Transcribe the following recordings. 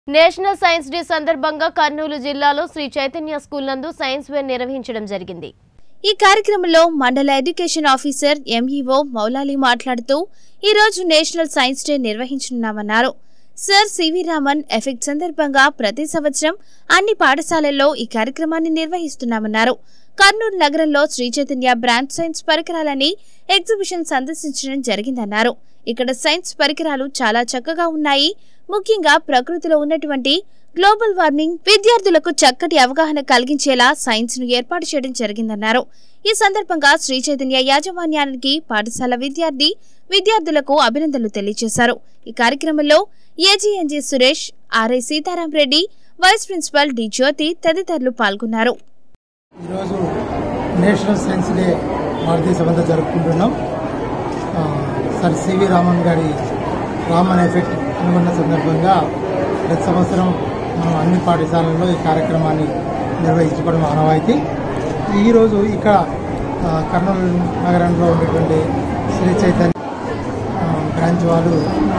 national science day సందర్భంగా కర్నూలు జిల్లాలో Sri Chaitanya school నందు సైన్స్ వేర్ నిర్వహించడం జరిగింది ఈ కార్యక్రమంలో మండల ఎడ్యుకేషన్ ఆఫీసర్ ఎంఈఓ మౌలాలి మాట్లాడుతూ ఈ రోజు నేషనల్ సైన్స్ డే నిర్వహించనున్నామన్నారు సర్ సివి రామన్ ఎఫెక్ట్ సందర్భంగా ప్రతి సంవత్సరం అన్ని పాఠశాలల్లో ఈ కార్యక్రమాన్ని నిర్వహిస్తున్నామన్నారు కర్నూలు నగరంలో శ్రీ చైతన్య బ్రాండ్ సైన్స్ పరికరాలని ఎగ్జిబిషన్ సందర్శించడం జరిగిందన్నారు ఇక్కడ సైన్స్ పరికరాలు చాలా చక్కగా ఉన్నాయి ముఖ్యంగా ప్రకృతిలో ఉన్నటువంటి గ్లోబల్ వార్మింగ్ విద్యార్థులకు చక్కటి అవగాహన కలిగించేలా సైన్స్ ను ఏర్పాటు చేయడం జరిగిందన్నారు ఈ సందర్భంగా శ్రీ చైతన్య యాజమాన్యానికి పాఠశాల విద్యార్థి విద్యార్థులకు అభినందనలు తెలియజేశారు ఈ కార్యక్రమంలో AGNG Suresh RI Seetharam Reddy vice principal D Jyothi తదితరులు పాల్గొన్నారు ఈరోజు నేషనల్ సైన్స్ డే భారతదేశమంతా జరుపుకుంటున్నాం ఆ, సర్ సివి రామన్ గారి రామన్ ఎఫెక్ట్ అనుకున్న సందర్భంగా ప్రతి సంవత్సరం మనం అన్ని పాఠశాలల్లో ఈ కార్యక్రమాన్ని నిర్వహించుకోవడం ఆనవాయితీ ఈరోజు ఇక్కడ ఆ, కర్నూలు నగరంలో ఉండేటువంటి శ్రీ చైతన్య ఆ, బ్రాంచ్ వాళ్ళు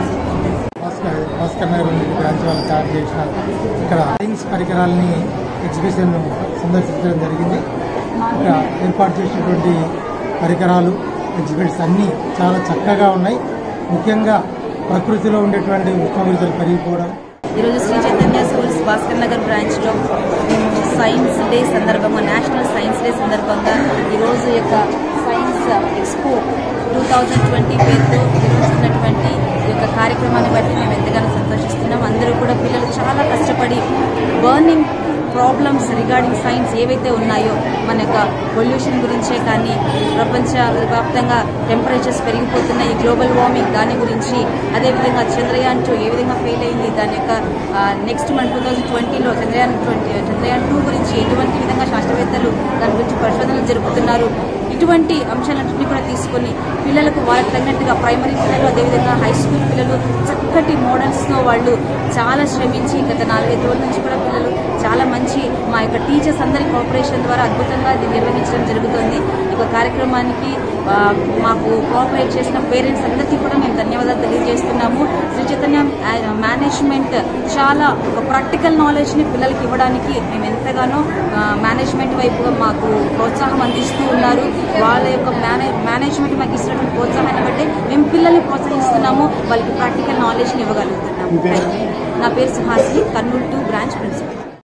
భాస్కర్ భాస్కర్ నగర్ నుండి బ్రాంచ్ వాళ్ళు తయారు చేసిన ఇక్కడ సైన్స్ పరికరాలని ఎగ్జిబిషన్ సందర్శించడం జరిగింది ఇక్కడ ఏర్పాటు చేసినటువంటి పరికరాలు ఎగ్జిబిట్స్ అన్నీ చాలా చక్కగా ఉన్నాయి ముఖ్యంగా ప్రకృతిలో ఉండేటువంటి ఉష్ణోగ్రతలు పెరిగిపోవడం ఈరోజు శ్రీ చైతన్య స్కూల్స్ భాస్కర్ నగర్ బ్రాంచ్లో మేము సైన్స్ డే సందర్భంగా నేషనల్ సైన్స్ డే సందర్భంగా ఈరోజు యొక్క science expo two thousand twenty పేరుతో నిర్వహిస్తున్నటువంటి ఈ యొక్క కార్యక్రమాన్ని బట్టి మేము ఎంతగానో సంతోషిస్తున్నాం అందరూ కూడా పిల్లలు చాలా కష్టపడి బర్నింగ్ ప్రాబ్లమ్స్ రిగార్డింగ్ సైన్స్ ఏవైతే ఉన్నాయో మన యొక్క పొల్యూషన్ గురించే కానీ ప్రపంచ వ్యాప్తంగా టెంపరేచర్స్ పెరిగిపోతున్న ఈ గ్లోబల్ వార్మింగ్ దాని గురించి అదేవిధంగా చంద్రయాన్ టూ ఏ విధంగా ఫెయిల్ అయింది దాని యొక్క నెక్స్ట్ మన టూ థౌజండ్ ట్వంటీలో చంద్రయాన్ ట్వంటీ చంద్రయాన్ టూ గురించి ఎటువంటి విధంగా శాస్త్రవేత్తలు దాని గురించి పరిశోధనలు జరుపుతున్నారు ఇటువంటి అంశాలన్నింటినీ కూడా తీసుకొని పిల్లలకు వాళ్ళకి తగినట్టుగా ప్రైమరీ పిల్లలు అదేవిధంగా హై స్కూల్ పిల్లలు చక్కటి మోడల్స్తో వాళ్ళు చాలా శ్రమించి గత నాలుగైదు రోజుల నుంచి కూడా పిల్లలు చాలా మంచి మా యొక్క టీచర్స్ అందరి కోఆపరేషన్ ద్వారా అద్భుతంగా ఇది నిర్వహించడం జరుగుతుంది ఈ యొక్క కార్యక్రమానికి ఆ, మాకు కోఆపరేట్ చేసిన పేరెంట్స్ అందరికీ కూడా మేము ధన్యవాదాలు తెలియజేస్తున్నాము శ్రీ చైతన్య మేనేజ్మెంట్ చాలా ఒక ప్రాక్టికల్ నాలెడ్జ్ని పిల్లలకి ఇవ్వడానికి మేము ఎంతగానో మేనేజ్మెంట్ వైపుగా మాకు ప్రోత్సాహం అందిస్తూ ఉన్నారు వాళ్ళ యొక్క మేనే మేనేజ్మెంట్ మాకు ఇస్తున్నటువంటి ప్రోత్సాహాన్ని బట్టి మేము పిల్లల్ని ప్రోత్సహిస్తున్నాము వాళ్ళకి ప్రాక్టికల్ నాలెడ్జ్ని ఇవ్వగలుగుతున్నాము నా పేరు Suhasini Kurnool two branch principal